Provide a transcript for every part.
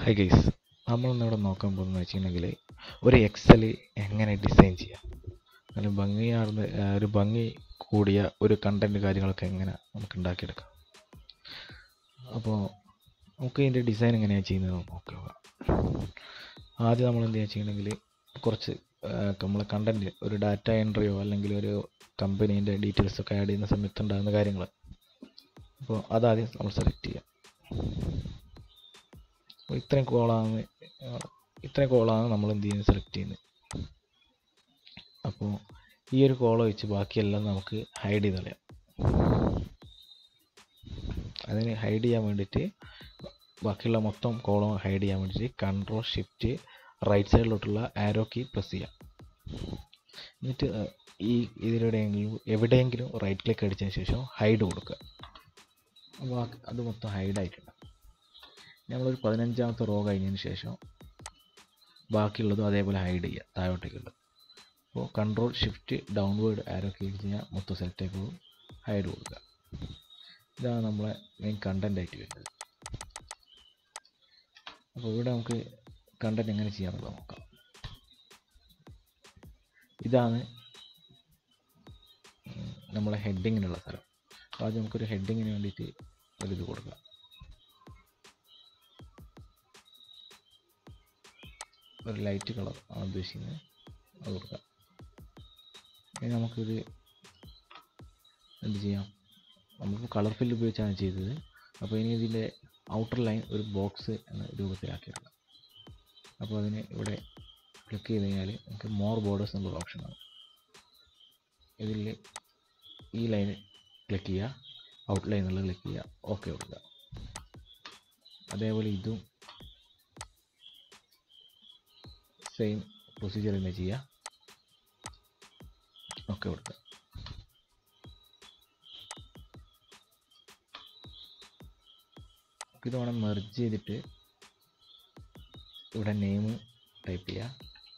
high guys നമ്മളിന്നിവിടെ നോക്കാൻ പോകുന്നത് വെച്ചിട്ടുണ്ടെങ്കിൽ ഒരു എക്സൽ എങ്ങനെ ഡിസൈൻ ചെയ്യാം നല്ല ഭംഗിയാർന്ന ആ, ഒരു ഭംഗി കൂടിയ ഒരു കണ്ടൻറ്റ് കാര്യങ്ങളൊക്കെ എങ്ങനെ നമുക്ക് ഉണ്ടാക്കിയെടുക്കാം അപ്പോൾ നമുക്ക് ഇതിൻ്റെ ഡിസൈൻ എങ്ങനെയാണ് ചെയ്യുന്നത് നോക്കുക ആദ്യം നമ്മൾ എന്ത് ചെയ്യുകയാണെന്നുണ്ടെങ്കിൽ കുറച്ച് ആ, നമ്മളെ കണ്ടൻറ്റ് ഒരു ഡാറ്റ എൻട്രിയോ അല്ലെങ്കിൽ ഒരു കമ്പനീൻ്റെ ഡീറ്റെയിൽസ് ഒക്കെ ആഡ് ചെയ്യുന്ന സമയത്ത് ഉണ്ടാകുന്ന കാര്യങ്ങൾ അപ്പോൾ അതാദ്യം നമ്മൾ സെലക്ട് ചെയ്യാം അപ്പോൾ ഇത്രയും കോളാണ് ഇത്രയും കോളാണ് നമ്മൾ എന്ത് ചെയ്യുന്നത് സെലക്ട് ചെയ്യുന്നത് അപ്പോൾ ഈ ഒരു കോളം വെച്ച് ബാക്കിയെല്ലാം നമുക്ക് ഹൈഡ് ചെയ്ത് കളയാം അതിന് ഹൈഡ് ചെയ്യാൻ വേണ്ടിയിട്ട് ബാക്കിയുള്ള മൊത്തം കോളം ഹൈഡ് ചെയ്യാൻ വേണ്ടിയിട്ട് കൺട്രോൾ ഷിഫ്റ്റ് റൈറ്റ് സൈഡിലോട്ടുള്ള ആരോ കീ പ്രസ് ചെയ്യാം എന്നിട്ട് അഹ്, ഈ ഇതിലെവിടെയെങ്കിലും എവിടെയെങ്കിലും റൈറ്റ് ക്ലിക്ക് അടിച്ചതിന് ശേഷം ഹൈഡ് കൊടുക്കുക അപ്പോൾ ആ- അത് മൊത്തം ഹൈഡ് ആയിട്ടുണ്ട് നമ്മളൊരു പതിനഞ്ചാമത്തെ റോ കഴിഞ്ഞതിന് ശേഷം ബാക്കിയുള്ളതും അതേപോലെ ഹൈഡ് ചെയ്യുക താഴോട്ടേക്കുള്ളത് അപ്പോൾ control shift downward arrow click ചെയ്യാൽ മൊത്തം സെലക്ട് പോകും ഹൈഡ് കൊടുക്കുക ഇതാണ് നമ്മളെ മെയിൻ കണ്ടൻ്റ് ആയിട്ട് വരുന്നത് അപ്പോൾ ഇവിടെ നമുക്ക് കണ്ടൻറ് എങ്ങനെ ചെയ്യാമെന്നുള്ളത് നോക്കാം ഇതാണ് ഉം, നമ്മളെ ഹെഡിങ്ങിനുള്ള സ്ഥലം അപ്പോൾ ആദ്യം നമുക്കൊരു ഹെഡിങ്ങിന് വേണ്ടിയിട്ട് ഒരു ഇത് കൊടുക്കാം ഒരു ലൈറ്റ് കളർ ആണ് ഉദ്ദേശിക്കുന്നത് അത് കൊടുക്കാം ഇനി നമുക്കിത് എന്ത് ചെയ്യാം നമുക്ക് കളർ ഫില്ല് ഉപയോഗിച്ചാണ് ചെയ്തത് അപ്പോൾ ഇനി ഇതിൻ്റെ ഔട്ടർ ലൈൻ ഒരു ബോക്സ് എന്ന രൂപത്തിലാക്കിയെടുക്കാം അപ്പോൾ അതിന് ഇവിടെ ക്ലിക്ക് ചെയ്ത് കഴിഞ്ഞാൽ നമുക്ക് മോർ ബോർഡേഴ്സ് എന്നുള്ള ഓപ്ഷനാണ് ഇതിൽ ഈ ലൈൻ ക്ലിക്ക് ചെയ്യുക ഔട്ട് ലൈൻ എന്നുള്ളത് ക്ലിക്ക് ചെയ്യുക ഓക്കെ കൊടുക്കുക അതേപോലെ ഇതും സെയിം പ്രൊസീജിയർ തന്നെ ചെയ്യുക ഓക്കെ കൊടുക്കുക ഇത് വേണം മെർജ് ചെയ്തിട്ട് ഇവിടെ നെയിം ടൈപ്പ് ചെയ്യുക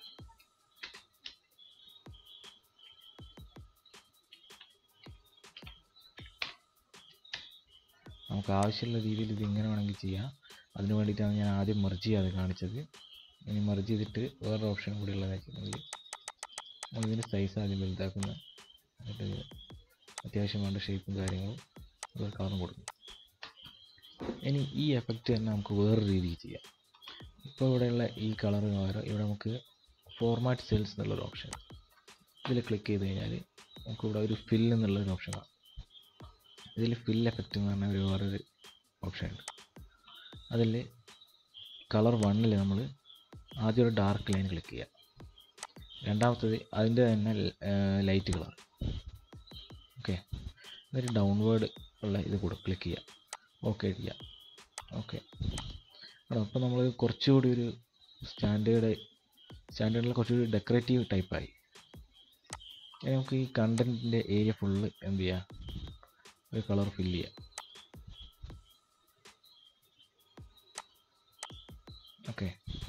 നമുക്ക് ആവശ്യമുള്ള രീതിയിൽ ഇത് ഇങ്ങനെ വേണമെങ്കിൽ ചെയ്യാം അതിന് വേണ്ടിയിട്ടാണ് ഞാൻ ആദ്യം മെർജ് ചെയ്യാതെ കാണിച്ചത് ഇനി മെർജ് ചെയ്തിട്ട് വേറൊരു ഓപ്ഷൻ കൂടി ഉള്ളത് വെച്ചിട്ടുണ്ടെങ്കിൽ നമ്മളിതിൻ്റെ സൈസ് ആദ്യം വലുതാക്കുന്ന എന്നിട്ട് അത്യാവശ്യം വേണ്ട ഷേപ്പും കാര്യങ്ങളും ഒരു കളറും കൊടുക്കും ഇനി ഈ എഫക്റ്റ് തന്നെ നമുക്ക് വേറൊരു രീതിയിൽ ചെയ്യാം ഇപ്പോൾ ഇവിടെയുള്ള ഈ കളർ പകരം ഇവിടെ നമുക്ക് ഫോർമാറ്റ് സെൽസ് എന്നുള്ളൊരു ഓപ്ഷൻ ഇതിൽ ക്ലിക്ക് ചെയ്ത് കഴിഞ്ഞാൽ നമുക്ക് ഇവിടെ ഒരു ഫിൽ എന്നുള്ളൊരു ഓപ്ഷൻ കാണാം ഇതിൽ ഫിൽ എഫക്റ്റ് എന്ന് പറഞ്ഞ ഒരു വേറൊരു ഓപ്ഷൻ ഉണ്ട് അതിൽ കളർ വണ്ണിൽ നമ്മൾ ആദ്യം ഒരു ഡാർക്ക് ലൈൻ ക്ലിക്ക് ചെയ്യുക രണ്ടാമത്തത് അതിൻ്റെ തന്നെ ലൈറ്റ് കളർ ഓക്കെ എന്നിട്ട് ഡൗൺവേർഡ് ഉള്ള ഇത് കൂടെ ക്ലിക്ക് ചെയ്യുക ഓക്കെ ചെയ്യാം ഓക്കെ അപ്പോൾ നമ്മൾ കുറച്ചുകൂടി ഒരു സ്റ്റാൻഡേർഡ് സ്റ്റാൻഡേർഡിൽ കുറച്ചുകൂടി ഡെക്കറേറ്റീവ് ടൈപ്പായി ഇനി നമുക്ക് ഈ കണ്ടൻറ്റിൻ്റെ ഏരിയ ഫുള്ള് എന്ത് ചെയ്യാം ഒരു കളർ ഫില്ല് ചെയ്യാം ഓക്കെ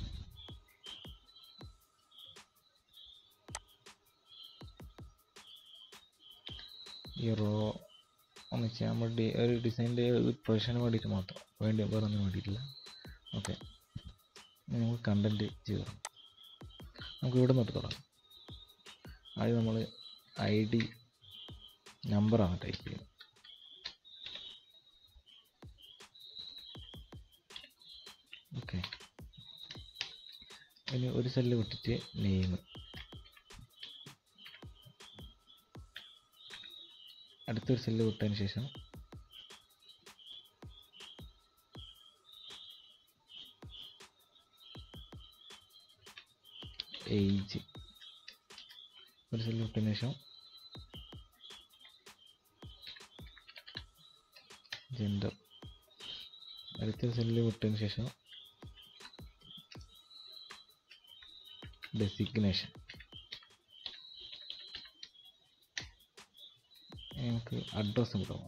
ഈ റോ ഒന്ന് ചെയ്യാൻ നമ്മൾ ഡി ഒരു ഡിസൈനിൻ്റെ ഒരു പ്രൊഫഷന് വേണ്ടിയിട്ട് മാത്രം വേണ്ടി വേറെ ഒന്നും വേണ്ടിയിട്ടില്ല ഓക്കെ നമുക്ക് കണ്ടൻറ്റ് ചെയ്ത് തുടങ്ങാം നമുക്ക് ഇവിടെ നിന്നിട്ട് തുടങ്ങാം ആദ്യം നമ്മൾ ഐ ഡി നമ്പറാണ് ടൈപ്പ് ചെയ്യുന്നത് ഓക്കെ ഇനി ഒരു സെല്ല് വിട്ടിട്ട് നെയിം അടുത്തൊരു സെല്ല് വിട്ടതിന് ശേഷം ഏജ് ഒരു സെല്ല് വിട്ടതിന് ശേഷം ജെൻഡർ അടുത്തൊരു സെല്ല് വിട്ടതിന് ശേഷം ഡെസിഗ്നേഷൻ നമുക്ക് അഡ്രസ്സ് കൊടുക്കണം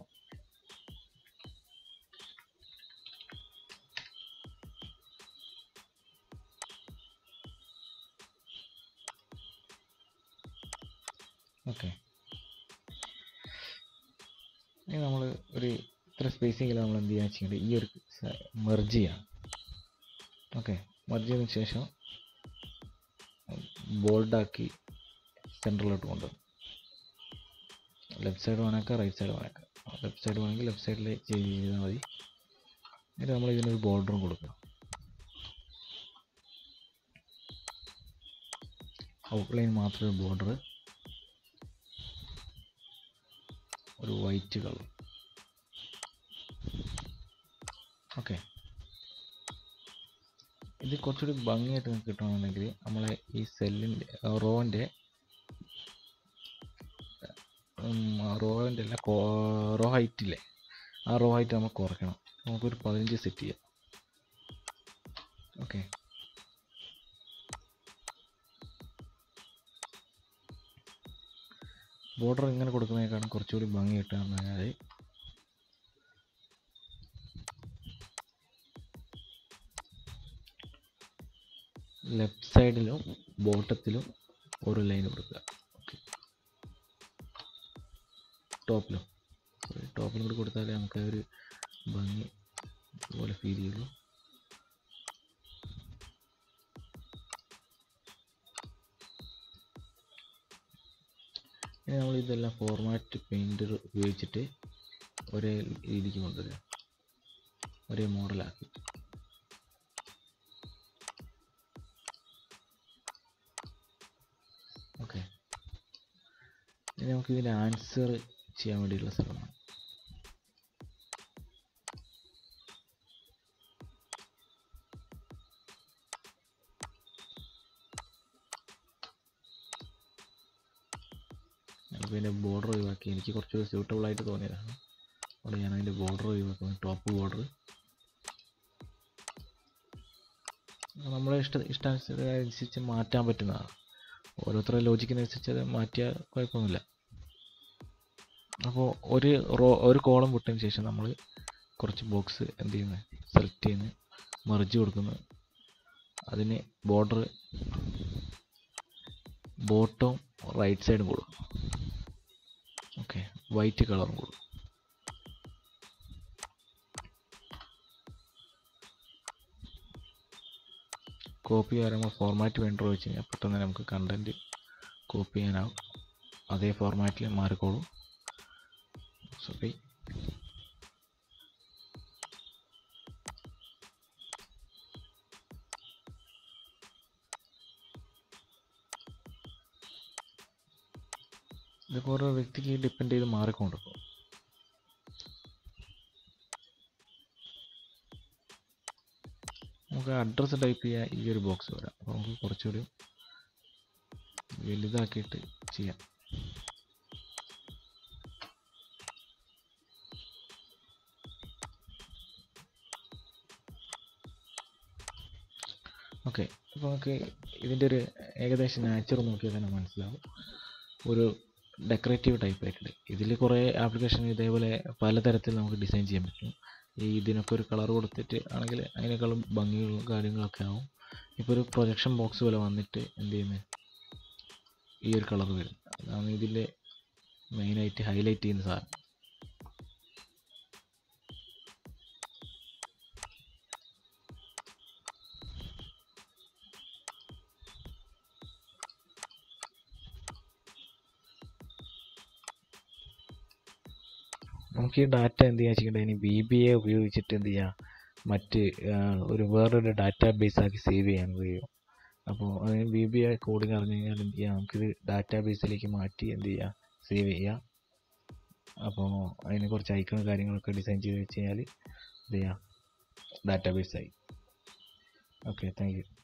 ഓക്കെ ഇനി നമ്മൾ ഒരു ഇത്ര സ്പേസിങ്ങിൽ നമ്മൾ എന്ത് ചെയ്യാന്ന് വെച്ചിട്ടുണ്ടെങ്കിൽ ഈ ഒരു മെർജ് ചെയ്യാം ഓക്കെ മർജ് ചെയ്തതിന് ശേഷം ബോൾഡാക്കി സെൻറ്ററിലോട്ട് കൊണ്ടുവരും ലെഫ്റ്റ് സൈഡ് വേണേക്കാം റൈറ്റ് സൈഡ് വേണേക്കാം ലെഫ്റ്റ് സൈഡ് വേണമെങ്കിൽ ലെഫ്റ്റ് സൈഡിൽ ചെയ്താൽ മതി എന്നിട്ട് നമ്മൾ ഇതിനൊരു ബോർഡറും കൊടുക്കണം ഔട്ട്ലൈൻ മാത്രം ഒരു ബോർഡർ ഒരു വൈറ്റ് കളർ ഓക്കെ ഇത് കുറച്ചുകൂടി ഭംഗിയായിട്ട് നിങ്ങൾക്ക് കിട്ടണമെന്നുണ്ടെങ്കിൽ നമ്മളെ ഈ സെല്ലിൻ്റെ റോൻ്റെ റോൻ്റെ അല്ല റോ ഹൈറ്റില്ലേ ആ റോ ഹൈറ്റ് നമ്മൾ കുറയ്ക്കണം നമുക്കൊരു പതിനഞ്ച് സെറ്റ് ചെയ്യാം ഓക്കെ ബോർഡർ ഇങ്ങനെ കൊടുക്കുന്നതിനേക്കാളും കുറച്ചുകൂടി ഭംഗി കിട്ടുകയെന്ന് പറഞ്ഞാൽ ലെഫ്റ്റ് സൈഡിലും ബോട്ടത്തിലും ഒരു ലൈൻ കൊടുക്കുക ഓക്കെ ടോപ്പിലും ടോപ്പിലും കൂടി കൊടുത്താലേ നമുക്ക് ആ ഒരു ഭംഗി പോലെ ഫീൽ ചെയ്യുള്ളൂ ഇനി നമ്മൾ ഇതെല്ലാം ഫോർമാറ്റ് പെയിൻറ്റർ ഉപയോഗിച്ചിട്ട് ഒരേ രീതിക്ക് കൊണ്ടുവരിക ഒരേ മോഡലാക്കി ഓക്കെ ഇനി നമുക്ക് ഇതിൻ്റെ ആൻസർ ചെയ്യാൻ വേണ്ടിയിട്ടുള്ള സ്ഥലമാണ് ഞാനിപ്പോൾ ഇതിൻ്റെ ബോർഡർ ഒഴിവാക്കി എനിക്ക് കുറച്ചുകൂടി സ്യൂട്ടബിൾ ആയിട്ട് തോന്നിയതാണ് അതുകൊണ്ട് ഞാൻ അതിൻ്റെ ബോർഡർ ഒഴിവാക്കുന്നു ടോപ്പ് ബോർഡർ നമ്മളെ ഇഷ്ട ഇഷ്ടാനുസരിച്ച് മാറ്റാൻ പറ്റുന്നതാണ് ഓരോരുത്തരുടെ ലോജിക്കിനനുസരിച്ച് അത് മാറ്റിയാൽ കുഴപ്പമൊന്നുമില്ല അപ്പോൾ ഒരു റോ ഒരു കോളം വിട്ടതിന് ശേഷം നമ്മൾ കുറച്ച് ബോക്സ് എന്ത് ചെയ്യുന്നത് സെലക്ട് ചെയ്യുന്നത് മറിച്ച് കൊടുക്കുന്നു അതിന് ബോർഡർ ബോട്ടവും റൈറ്റ് സൈഡും കൊടുക്കും ഓക്കെ വൈറ്റ് കളറും കൊടുക്കും കോപ്പി ചെയ്യുമ്പോൾ ഫോർമാറ്റ് വേണ്ടോ വെച്ച് കഴിഞ്ഞാൽ പെട്ടെന്ന് നമുക്ക് കണ്ടൻറ്റ് കോപ്പി ചെയ്യാനാവും അതേ ഫോർമാറ്റിൽ മാറിക്കോളൂ സോറി ഇതൊക്കെ ഓരോ വ്യക്തിക്ക് ഡിപ്പെൻഡ് ചെയ്ത് മാറിക്കൊണ്ടിരിക്കും നമുക്ക് അഡ്രസ്സ് ടൈപ്പ് ചെയ്യാൻ ഈ ഒരു ബോക്സ് വരാം അപ്പോൾ നമുക്ക് കുറച്ചുകൂടി വലുതാക്കിയിട്ട് ചെയ്യാം ഓക്കെ അപ്പോൾ നമുക്ക് ഇതിൻ്റെ ഒരു ഏകദേശം നാച്ചർ നോക്കിയാൽ തന്നെ മനസ്സിലാവും ഒരു ഡെക്കറേറ്റീവ് ടൈപ്പ് ആയിട്ടുണ്ട് ഇതിൽ കുറേ ആപ്ലിക്കേഷൻ ഇതേപോലെ പലതരത്തിൽ നമുക്ക് ഡിസൈൻ ചെയ്യാൻ പറ്റും ഈ ഇതിനൊക്കെ ഒരു കളർ കൊടുത്തിട്ട് ആണെങ്കിൽ അതിനേക്കാളും ഭംഗികളും കാര്യങ്ങളൊക്കെ ആവും ഇപ്പോൾ ഒരു പ്രൊജക്ഷൻ ബോക്സ് പോലെ വന്നിട്ട് എന്ത് ചെയ്യുന്നത് ഈ ഒരു കളർ വരും അതാണ് ഇതിൻ്റെ മെയിനായിട്ട് ഹൈലൈറ്റ് ചെയ്യുന്ന സാധനം നമുക്ക് ഈ ഡാറ്റ എന്ത് ചെയ്യാൻ വെച്ചിട്ടുണ്ടെങ്കിൽ ഇനി ബി ബി എ ഉപയോഗിച്ചിട്ട് എന്ത് ചെയ്യാം മറ്റ് ആ, ഒരു വേറൊരു ഡാറ്റാ ബേസ് ആക്കി സേവ് ചെയ്യാൻ കഴിയും അപ്പോൾ അതിന് ബി ബി എ കോഡിങ് അറിഞ്ഞു കഴിഞ്ഞാൽ എന്ത് ചെയ്യാം നമുക്കിത് ഡാറ്റാ ബേസിലേക്ക് മാറ്റി എന്ത് ചെയ്യാം സേവ് ചെയ്യാം അപ്പോൾ അതിനെ കുറച്ച് ഐക്കൺ കാര്യങ്ങളൊക്കെ ഡിസൈൻ ചെയ്ത് വെച്ച് കഴിഞ്ഞാൽ എന്ത് ചെയ്യാം ഡാറ്റാ ബേസായി ഓക്കെ താങ്ക് യു